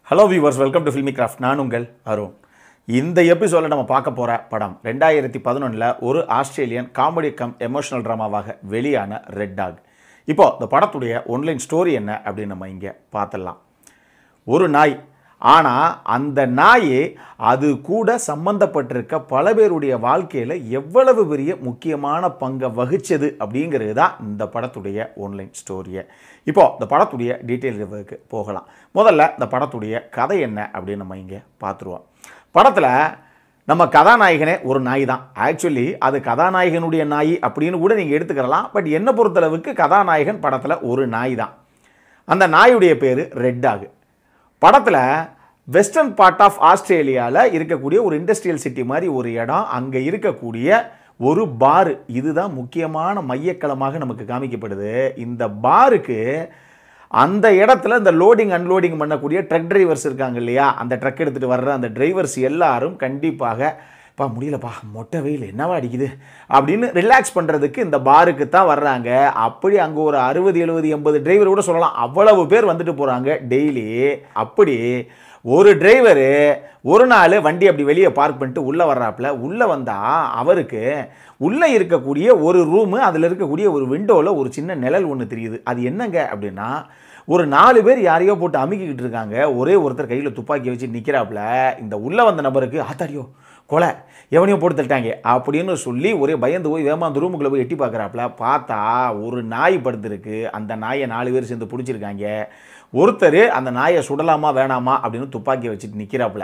hello viewers welcome to Filmy Craft நான் உங்கள் அருண் இந்த எபிசோடில் நம்ம பார்க்க போகிற படம் ரெண்டாயிரத்தி பதினொன்றில் ஒரு ஆஸ்திரேலியன் காமெடி கம் எமோஷனல் ட்ராமாவாக வெளியான ரெட் டாக் இப்போ இந்த படத்துடைய ஒன்லைன் ஸ்டோரி என்ன அப்படின்னு நம்ம இங்கே பார்த்துடலாம் ஒரு நாய் ஆனால் அந்த நாய் அது கூட சம்பந்தப்பட்டிருக்க பல பேருடைய வாழ்க்கையில் எவ்வளவு பெரிய முக்கியமான பங்கை வகிச்சது அப்படிங்கிறது தான் இந்த படத்துடைய ஒன்லைன் ஸ்டோரியை இப்போ இந்த படத்துடைய டீட்டெயில் ரிவ்யூக்கு போகலாம் முதல்ல இந்த படத்துடைய கதை என்ன அப்படின்னு நம்ம இங்கே பார்த்துருவோம் படத்தில் நம்ம கதாநாயகனே ஒரு நாய் தான் ஆக்சுவலி அது கதாநாயகனுடைய நாய் அப்படின்னு கூட நீங்கள் எடுத்துக்கிறலாம் பட் என்னை பொறுத்தளவுக்கு கதாநாயகன் படத்தில் ஒரு நாய் தான் அந்த நாயுடைய பேர் ரெட் டாக் படத்தில் வெஸ்டர்ன் பார்ட் ஆஃப் ஆஸ்திரேலியாவில் இருக்கக்கூடிய ஒரு இண்டஸ்ட்ரியல் சிட்டி மாதிரி ஒரு இடம் அங்கே இருக்கக்கூடிய ஒரு பாரு இதுதான் முக்கியமான மையக்களமாக நமக்கு காமிக்கப்படுது இந்த பாருக்கு அந்த இடத்துல இந்த லோடிங் அன்லோடிங் பண்ணக்கூடிய ட்ரக் டிரைவர்ஸ் இருக்காங்க இல்லையா அந்த ட்ரக் எடுத்துகிட்டு வர்ற அந்த டிரைவர்ஸ் எல்லாரும் கண்டிப்பாக பா முடியலப்பா மொட்டை வெயில் என்னவா அடிக்குது அப்படின்னு ரிலாக்ஸ் பண்ணுறதுக்கு இந்த பாருக்கு தான் வர்றாங்க அப்படி அங்கே ஒரு அறுபது எழுபது எண்பது டிரைவர் கூட சொல்லலாம் அவ்வளவு பேர் வந்துட்டு போகிறாங்க டெய்லி அப்படி ஒரு டிரைவரு ஒரு நாள் வண்டி அப்படி வெளியே பார்க் பண்ணிட்டு உள்ளே வர்றாப்புல உள்ளே வந்தால் அவருக்கு உள்ளே இருக்கக்கூடிய ஒரு ரூமு அதில் இருக்கக்கூடிய ஒரு விண்டோவில் ஒரு சின்ன நிழல் ஒன்று தெரியுது அது என்னங்க அப்படின்னா ஒரு நாலு பேர் யாரையோ போட்டு அமுக்கிக்கிட்டு இருக்காங்க ஒரே ஒருத்தர் கையில் துப்பாக்கி வச்சு நிற்கிறாப்புல இந்த உள்ளே வந்த நபருக்கு ஆத்தாடியோ கொலை எவனையும் போட்டு தட்டாங்க அப்படின்னு சொல்லி ஒரே பயந்து போய் வேமா அந்த ரூமுக்குள்ளே போய் எட்டி பார்க்குறாப்புல பார்த்தா ஒரு நாய் படுத்துருக்கு அந்த நாயை நாலு பேர் சேர்ந்து பிடிச்சிருக்காங்க ஒருத்தர் அந்த நாயை சுடலாமா வேணாமா அப்படின்னு துப்பாக்கியை வச்சுட்டு நிற்கிறாப்புல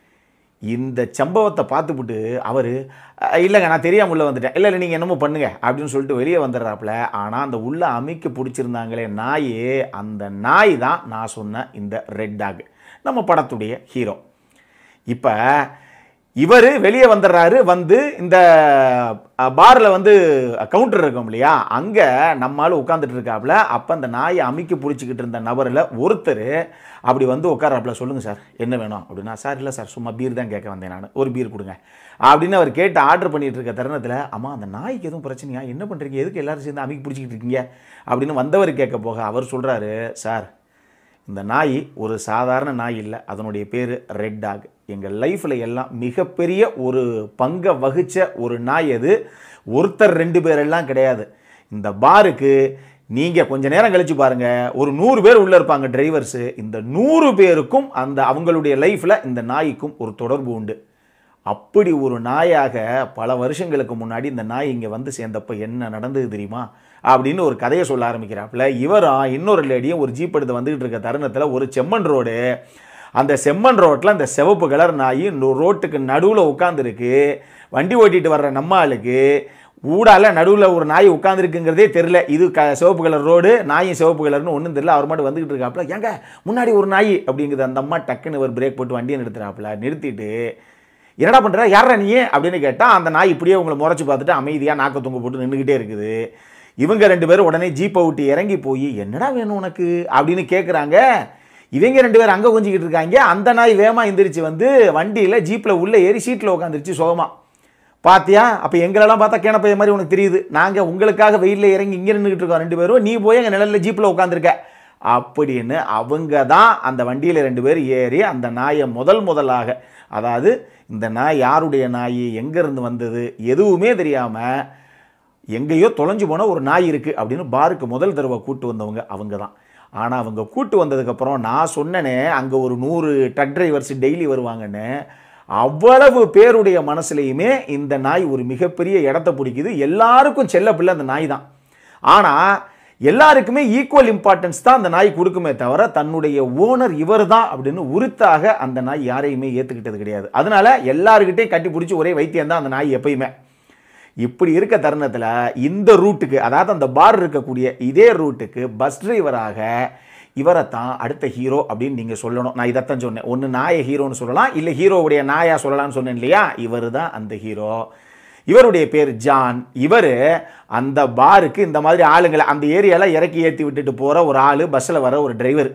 இந்த சம்பவத்தை பார்த்துப்புட்டு அவர் இல்லைங்க நான் தெரியாமல் உள்ளே வந்துட்டேன் இல்லை இல்லை நீங்கள் என்னமோ பண்ணுங்க அப்படின்னு சொல்லிட்டு வெளியே வந்துடுறாப்புல ஆனால் அந்த உள்ள அமைக்க பிடிச்சிருந்தாங்களே நாய் அந்த நாய் தான் நான் சொன்ன இந்த ரெட் டாக் நம்ம படத்துடைய ஹீரோ இப்போ இவர் வெளியே வந்துடுறாரு வந்து இந்த பாரில் வந்து கவுண்டர் இருக்கும் இல்லையா அங்கே நம்மளால் உட்காந்துட்டு இருக்காப்புல அப்போ அந்த நாயை அமைக்க பிடிச்சிக்கிட்டு இருந்த நபரில் ஒருத்தர் அப்படி வந்து உட்காராப்புல சொல்லுங்கள் சார் என்ன வேணும் அப்படின்னா சார் இல்லை சார் சும்மா பீர் தான் கேட்க வந்தேன் நான் ஒரு பீர் கொடுங்க அப்படின்னு அவர் கேட்டு ஆர்டர் பண்ணிட்டு இருக்க தருணத்தில் அம்மா அந்த நாய்க்கு எதுவும் பிரச்சனையா என்ன பண்ணுறீங்க எதுக்கு எல்லாரும் சேர்ந்து அமைக்க பிடிச்சிக்கிட்டு இருக்கீங்க அப்படின்னு வந்தவர் கேட்க போக அவர் சொல்கிறாரு சார் இந்த நாய் ஒரு சாதாரண நாய் இல்லை அதனுடைய பேர் ரெட் டாக் எங்கள் லைஃப்பில் எல்லாம் மிகப்பெரிய ஒரு பங்கை வகித்த ஒரு நாய் அது ஒருத்தர் ரெண்டு பேரெல்லாம் கிடையாது இந்த பாருக்கு நீங்கள் கொஞ்ச நேரம் கழிச்சு பாருங்கள் ஒரு நூறு பேர் உள்ளே இருப்பாங்க டிரைவர்ஸு இந்த நூறு பேருக்கும் அந்த அவங்களுடைய லைஃப்பில் இந்த நாய்க்கும் ஒரு தொடர்பு உண்டு அப்படி ஒரு நாயாக பல வருஷங்களுக்கு முன்னாடி இந்த நாய் இங்கே வந்து சேர்ந்தப்போ என்ன நடந்தது தெரியுமா அப்படின்னு ஒரு கதையை சொல்ல ஆரம்பிக்கிறாப்புல இவரும் இன்னொரு லேடியும் ஒரு ஜீப் எடுத்து வந்துக்கிட்டு இருக்க தருணத்தில் ஒரு செம்மண் ரோடு அந்த செம்மண் ரோட்டில் அந்த சிவப்பு கலர் நாய் ரோட்டுக்கு நடுவில் உட்காந்துருக்கு வண்டி ஓட்டிட்டு வர்ற நம்ம ஆளுக்கு ஊடால நடுவில் ஒரு நாய் உட்காந்துருக்குங்கிறதே தெரில இது க சிவப்பு கலர் ரோடு நாயும் சிவப்பு கலர்னு ஒன்றும் தெரியல அவர் மட்டும் வந்துக்கிட்டு இருக்காப்புல ஏங்க முன்னாடி ஒரு நாய் அப்படிங்குது அந்த அம்மா டக்குன்னு ஒரு பிரேக் போட்டு வண்டியை நிறுத்துறாப்புல நிறுத்திட்டு என்னடா பண்ணுற யாரா நீ அப்படின்னு கேட்டால் அந்த நாய் இப்படியே உங்களை முறைச்சி பார்த்துட்டு அமைதியாக நாக்க தொங்க போட்டு நின்றுக்கிட்டே இருக்குது இவங்க ரெண்டு பேரும் உடனே ஜீப்பை விட்டு இறங்கி போய் என்னடா வேணும் உனக்கு அப்படின்னு கேட்குறாங்க இவங்க ரெண்டு பேரும் அங்கே கொஞ்சிக்கிட்டு இருக்காங்க அந்த நாய் வேமா எந்திரிச்சு வந்து வண்டியில் ஜீப்பில் உள்ளே ஏறி சீட்டில் உட்காந்துருச்சு சோகமா பாத்தியா அப்போ எங்களெல்லாம் பார்த்தா கேனப்பைய மாதிரி உனக்கு தெரியுது நாங்கள் உங்களுக்காக வெயிலில் இறங்கி இங்கே நின்றுக்கிட்டு இருக்கோம் ரெண்டு பேரும் நீ போய் எங்கள் நிழலில் ஜீப்பில் உட்காந்துருக்க அப்படின்னு அவங்க தான் அந்த வண்டியில் ரெண்டு பேர் ஏறி அந்த நாயை முதல் முதலாக அதாவது இந்த நாய் யாருடைய நாய் எங்கேருந்து வந்தது எதுவுமே தெரியாமல் எங்கேயோ தொலைஞ்சு போன ஒரு நாய் இருக்குது அப்படின்னு பாருக்கு முதல் தடவை கூட்டு வந்தவங்க அவங்க தான் ஆனால் அவங்க கூட்டு வந்ததுக்கப்புறம் நான் சொன்னனே அங்கே ஒரு நூறு ட்ரக் டிரைவர்ஸ் டெய்லி வருவாங்கன்னு அவ்வளவு பேருடைய மனசுலையுமே இந்த நாய் ஒரு மிகப்பெரிய இடத்த பிடிக்குது எல்லாருக்கும் செல்ல பிள்ளை அந்த நாய் தான் ஆனால் எல்லாருக்குமே ஈக்குவல் இம்பார்ட்டன்ஸ் தான் அந்த நாய் கொடுக்குமே தவிர தன்னுடைய ஓனர் இவர் தான் அப்படின்னு உறுத்தாக அந்த நாய் யாரையுமே ஏற்றுக்கிட்டது கிடையாது அதனால எல்லாருக்கிட்டையும் கட்டி பிடிச்சி ஒரே வைத்தியம் தான் அந்த நாய் எப்பயுமே இப்படி இருக்க தருணத்தில் இந்த ரூட்டுக்கு அதாவது அந்த பார் இருக்கக்கூடிய இதே ரூட்டுக்கு பஸ் டிரைவராக இவரை தான் அடுத்த ஹீரோ அப்படின்னு நீங்கள் சொல்லணும் நான் இதைத்தான் சொன்னேன் ஒன்று நாயை ஹீரோன்னு சொல்லலாம் இல்லை ஹீரோவுடைய நாயா சொல்லலாம்னு சொன்னேன் இல்லையா இவர் தான் அந்த ஹீரோ இவருடைய பேர் ஜான் இவர் அந்த பாருக்கு இந்த மாதிரி ஆளுங்களை அந்த ஏரியாவில் இறக்கி ஏற்றி விட்டுட்டு போகிற ஒரு ஆள் பஸ்ஸில் வர ஒரு டிரைவர்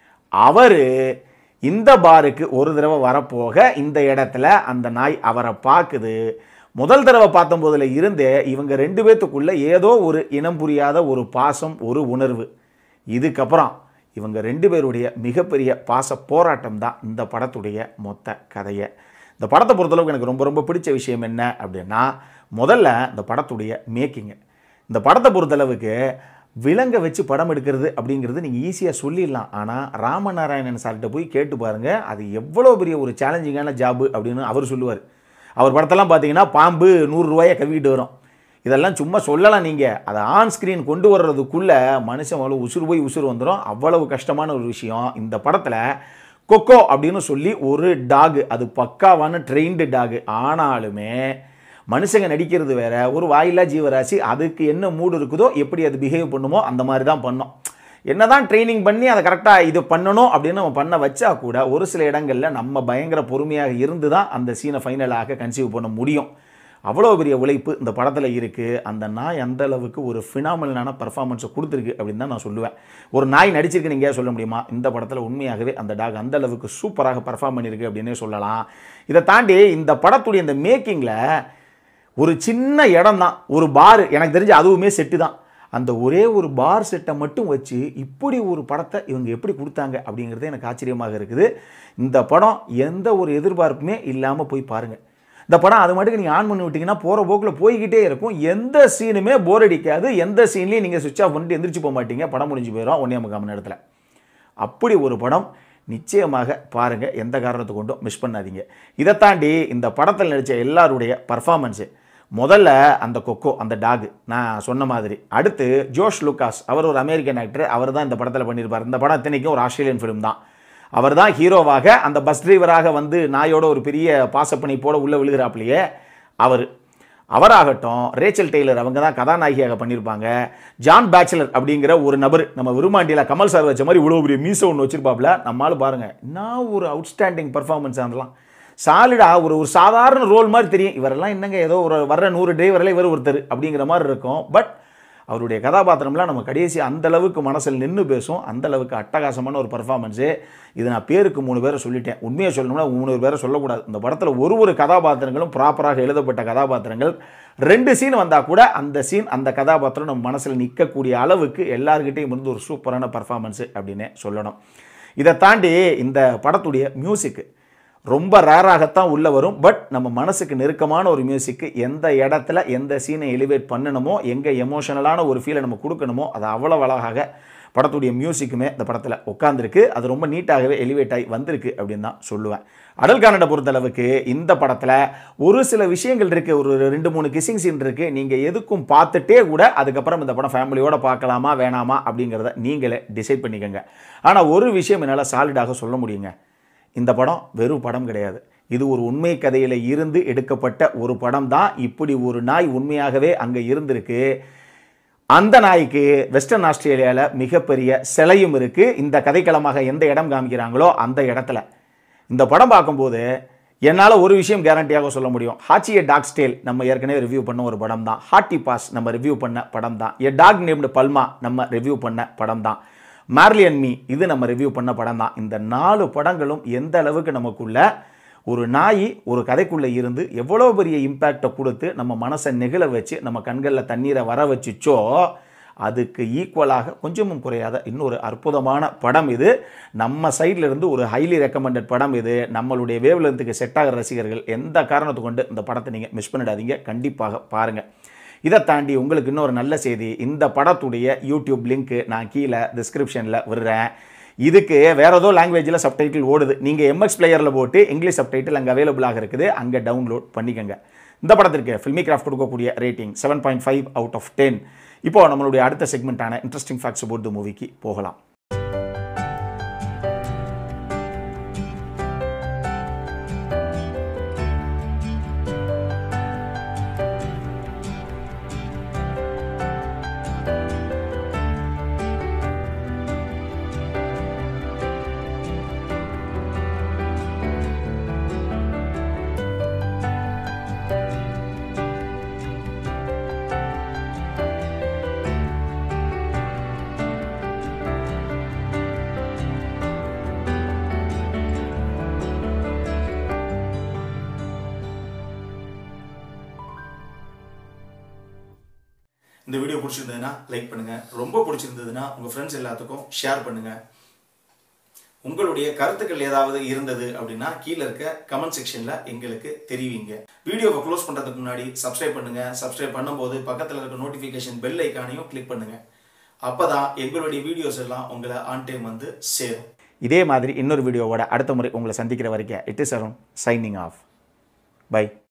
அவர் இந்த பாருக்கு ஒரு தடவை வரப்போக இந்த இடத்துல அந்த நாய் அவரை பார்க்குது முதல் தடவை பார்த்தம்போதுல இருந்தே இவங்க ரெண்டு பேத்துக்குள்ள ஏதோ ஒரு இனம் புரியாத ஒரு பாசம் ஒரு உணர்வு இதுக்கப்புறம் இவங்க ரெண்டு பேருடைய மிகப்பெரிய பாச போராட்டம் தான் இந்த படத்துடைய மொத்த கதையை இந்த படத்தை பொறுத்தளவுக்கு எனக்கு ரொம்ப ரொம்ப பிடிச்ச விஷயம் என்ன அப்படின்னா முதல்ல இந்த படத்துடைய மேக்கிங்கு இந்த படத்தை பொறுத்தளவுக்கு விலங்கை வச்சு படம் எடுக்கிறது அப்படிங்கிறது நீங்கள் ஈஸியாக சொல்லிடலாம் ஆனால் ராமநாராயணன் சார்கிட்ட போய் கேட்டு பாருங்கள் அது எவ்வளோ பெரிய ஒரு சேலஞ்சிங்கான ஜாபு அப்படின்னு அவர் சொல்லுவார் அவர் படத்தெல்லாம் பார்த்தீங்கன்னா பாம்பு நூறுரூவாயை கவிக்கிட்டு வரும் இதெல்லாம் சும்மா சொல்லலாம் நீங்கள் அதை ஆன் ஸ்க்ரீன் கொண்டு வர்றதுக்குள்ளே மனுஷன் அவ்வளோ உசுறு போய் உசுறு வந்துடும் அவ்வளவு கஷ்டமான ஒரு விஷயம் இந்த படத்தில் கொக்கோ அப்படின்னு சொல்லி ஒரு டாகு அது பக்காவான ட்ரெயின்டு டாகு ஆனாலுமே மனுஷங்க நடிக்கிறது வேற ஒரு வாயில்லா ஜீவராசி அதுக்கு என்ன மூடு இருக்குதோ எப்படி அது பிஹேவ் பண்ணுமோ அந்த மாதிரி தான் பண்ணோம் என்னதான் ட்ரைனிங் பண்ணி அதை கரெக்டாக இது பண்ணணும் அப்படின்னு நம்ம பண்ண வச்சா கூட ஒரு சில இடங்களில் நம்ம பயங்கர பொறுமையாக இருந்து தான் அந்த சீனை ஃபைனலாக கன்சீவ் பண்ண முடியும் அவ்வளோ பெரிய உழைப்பு இந்த படத்தில் இருக்குது அந்த நாய் அந்த அளவுக்கு ஒரு ஃபினாமினலான பர்ஃபார்மன்ஸை கொடுத்துருக்கு அப்படின்னு தான் நான் சொல்லுவேன் ஒரு நாய் நடிச்சிருக்கு நீங்கள் சொல்ல முடியுமா இந்த படத்தில் உண்மையாகவே அந்த டாக் அந்த அளவுக்கு சூப்பராக பர்ஃபார்ம் பண்ணியிருக்கு அப்படின்னே சொல்லலாம் இதை தாண்டி இந்த படத்துடைய இந்த மேக்கிங்கில் ஒரு சின்ன இடம் தான் ஒரு பார் எனக்கு தெரிஞ்சு அதுவுமே செட்டு தான் அந்த ஒரே ஒரு பார் செட்டை மட்டும் வச்சு இப்படி ஒரு படத்தை இவங்க எப்படி கொடுத்தாங்க அப்படிங்கிறது எனக்கு ஆச்சரியமாக இருக்குது இந்த படம் எந்த ஒரு எதிர்பார்ப்புமே இல்லாமல் போய் பாருங்கள் இந்த படம் அது மட்டுக்கு நீங்கள் ஆன் பண்ணி விட்டிங்கன்னா போகிற போக்கில் போய்கிட்டே இருக்கும் எந்த சீனுமே போர் அடிக்காது எந்த சீன்லையும் நீங்கள் சுவிட்ச் ஆஃப் பண்ணிட்டு எந்திரிச்சு போக மாட்டீங்க படம் முடிஞ்சு போயிடும் ஒன்றே முக்கால் மணி நேரத்தில் அப்படி ஒரு படம் நிச்சயமாக பாருங்கள் எந்த காரணத்தை கொண்டும் மிஸ் பண்ணாதீங்க இதை தாண்டி இந்த படத்தில் நடித்த எல்லாருடைய பர்ஃபார்மன்ஸு முதல்ல அந்த கொக்கோ அந்த டாகு நான் சொன்ன மாதிரி அடுத்து ஜோஷ் லுக்காஸ் அவர் ஒரு அமெரிக்கன் ஆக்டர் அவர் தான் இந்த படத்தில் பண்ணியிருப்பார் இந்த படம் இத்தனைக்கும் ஒரு ஆஸ்திரேலியன் ஃபிலிம் தான் அவர் தான் ஹீரோவாக அந்த பஸ் டிரைவராக வந்து நாயோட ஒரு பெரிய பாசப்பணிப்போட உள்ளே விழுகிறாப்லையே அவர் அவராகட்டும் ரேச்சல் டெய்லர் அவங்க தான் கதாநாயகியாக பண்ணியிருப்பாங்க ஜான் பேச்சுலர் அப்படிங்கிற ஒரு நபர் நம்ம விருமாண்டியில் கமல் சார் வச்ச மாதிரி இவ்வளோ பெரிய மீசை ஒன்று வச்சிருப்பாப்ல நம்மளால பாருங்கள் என்ன ஒரு அவுட்ஸ்டாண்டிங் பர்ஃபார்மன்ஸ் அதெல்லாம் சாலிடா ஒரு ஒரு சாதாரண ரோல் மாதிரி தெரியும் இவரெல்லாம் என்னங்க ஏதோ ஒரு வர்ற நூறு டிரைவரில் இவர் ஒருத்தர் அப்படிங்கிற மாதிரி இருக்கும் பட் அவருடைய கதாபாத்திரம்லாம் நம்ம கடைசி அந்த அளவுக்கு மனசில் நின்று பேசும் அந்த அளவுக்கு அட்டகாசமான ஒரு பர்ஃபார்மன்ஸு இது நான் பேருக்கு மூணு பேரை சொல்லிட்டேன் உண்மையை சொல்லணும்னா மூணு பேரை சொல்லக்கூடாது இந்த படத்தில் ஒரு ஒரு கதாபாத்திரங்களும் ப்ராப்பராக எழுதப்பட்ட கதாபாத்திரங்கள் ரெண்டு சீன் வந்தால் கூட அந்த சீன் அந்த கதாபாத்திரம் நம்ம மனசில் நிற்கக்கூடிய அளவுக்கு எல்லார்கிட்டையும் இருந்து ஒரு சூப்பரான பர்ஃபார்மன்ஸு அப்படின்னே சொல்லணும் இதை தாண்டி இந்த படத்துடைய மியூசிக்கு ரொம்ப ரேராகத்தான் உள்ளே வரும் பட் நம்ம மனசுக்கு நெருக்கமான ஒரு மியூசிக்கு எந்த இடத்துல எந்த சீனை எலிவேட் பண்ணணுமோ எங்கே எமோஷனலான ஒரு ஃபீலை நம்ம கொடுக்கணுமோ அது அவ்வளோ அழகாக படத்துடைய மியூசிக்குமே இந்த படத்தில் உட்காந்துருக்கு அது ரொம்ப நீட்டாகவே எலிவேட் ஆகி வந்திருக்கு அப்படின்னு தான் சொல்லுவேன் அடல் கானடை பொறுத்தளவுக்கு இந்த படத்தில் ஒரு சில விஷயங்கள் இருக்குது ஒரு ரெண்டு மூணு கிசிங் சீன் இருக்குது நீங்கள் எதுக்கும் பார்த்துட்டே கூட அதுக்கப்புறம் இந்த படம் ஃபேமிலியோட பார்க்கலாமா வேணாமா அப்படிங்கிறத நீங்களே டிசைட் பண்ணிக்கோங்க ஆனால் ஒரு விஷயம் என்னால் சாலிடாக சொல்ல முடியுங்க இந்த படம் வெறும் படம் கிடையாது இது ஒரு உண்மை கதையில் இருந்து எடுக்கப்பட்ட ஒரு படம் தான் இப்படி ஒரு நாய் உண்மையாகவே அங்கே இருந்திருக்கு அந்த நாய்க்கு வெஸ்டர்ன் ஆஸ்திரேலியாவில் மிகப்பெரிய சிலையும் இருக்குது இந்த கதைக்களமாக எந்த இடம் காமிக்கிறாங்களோ அந்த இடத்துல இந்த படம் பார்க்கும்போது என்னால் ஒரு விஷயம் கேரண்டியாக சொல்ல முடியும் ஹாச்சிய டாக் ஸ்டேல் நம்ம ஏற்கனவே ரிவ்யூ பண்ண ஒரு படம் தான் ஹார்ட்டி பாஸ் நம்ம ரிவ்யூ பண்ண படம் தான் எ டாக் நேம்டு பல்மா நம்ம ரிவ்யூ பண்ண படம் தான் மார்லியன் மீ இது நம்ம ரிவ்யூ பண்ண படம் தான் இந்த நாலு படங்களும் எந்த அளவுக்கு நமக்குள்ள ஒரு நாய் ஒரு கதைக்குள்ளே இருந்து எவ்வளோ பெரிய இம்பேக்டை கொடுத்து நம்ம மனசை நெகிழ வச்சு நம்ம கண்களில் தண்ணீரை வர வச்சுச்சோ அதுக்கு ஈக்குவலாக கொஞ்சமும் குறையாத இன்னொரு அற்புதமான படம் இது நம்ம சைடில் இருந்து ஒரு ஹைலி ரெக்கமெண்டட் படம் இது நம்மளுடைய வேவ்லென்த்துக்கு செட் ஆகிற ரசிகர்கள் எந்த காரணத்தை கொண்டு இந்த படத்தை நீங்கள் மிஸ் பண்ணிடாதீங்க கண்டிப்பாக பாருங்கள் இதை தாண்டி உங்களுக்கு இன்னொரு நல்ல செய்தி இந்த படத்துடைய யூடியூப் லிங்க்கு நான் கீழே டிஸ்கிரிப்ஷனில் விடுறேன் இதுக்கு வேற ஏதோ லாங்குவேஜில் சப்டைட்டில் ஓடுது நீங்கள் எம்எக்ஸ் பிளேயரில் போட்டு இங்கிலீஷ் சப்டைட்டில் அங்கே அவைலபிளாக இருக்குது அங்கே டவுன்லோட் பண்ணிக்கோங்க இந்த படத்திற்கு ஃபில்மி கிராஃப்ட் கொடுக்கக்கூடிய rating seven point five out of ten இப்போ நம்மளுடைய அடுத்த செக்மெண்ட்டான இன்ட்ரெஸ்டிங் ஃபேக்ட்ஸ் அபவுட் த மூவிக்கு போகலாம் இந்த வீடியோ பிடிச்சிருந்ததுன்னா லைக் பண்ணுங்கள் ரொம்ப பிடிச்சிருந்ததுன்னா உங்கள் ஃப்ரெண்ட்ஸ் எல்லாத்துக்கும் ஷேர் பண்ணுங்கள் உங்களுடைய கருத்துக்கள் ஏதாவது இருந்தது அப்படின்னா கீழே இருக்க கமெண்ட் செக்ஷனில் எங்களுக்கு தெரிவிங்க வீடியோவை க்ளோஸ் பண்ணுறதுக்கு முன்னாடி சப்ஸ்கிரைப் பண்ணுங்க சப்ஸ்கிரைப் பண்ணும்போது பக்கத்தில் இருக்க நோட்டிஃபிகேஷன் பெல் ஐக்கானையும் கிளிக் பண்ணுங்க அப்பதான் எங்களுடைய வீடியோஸ் எல்லாம் உங்களை ஆன் டைம் வந்து சேரும் இதே மாதிரி இன்னொரு வீடியோவோட அடுத்த முறை உங்களை சந்திக்கிற வரைக்கும் it is Arun signing off by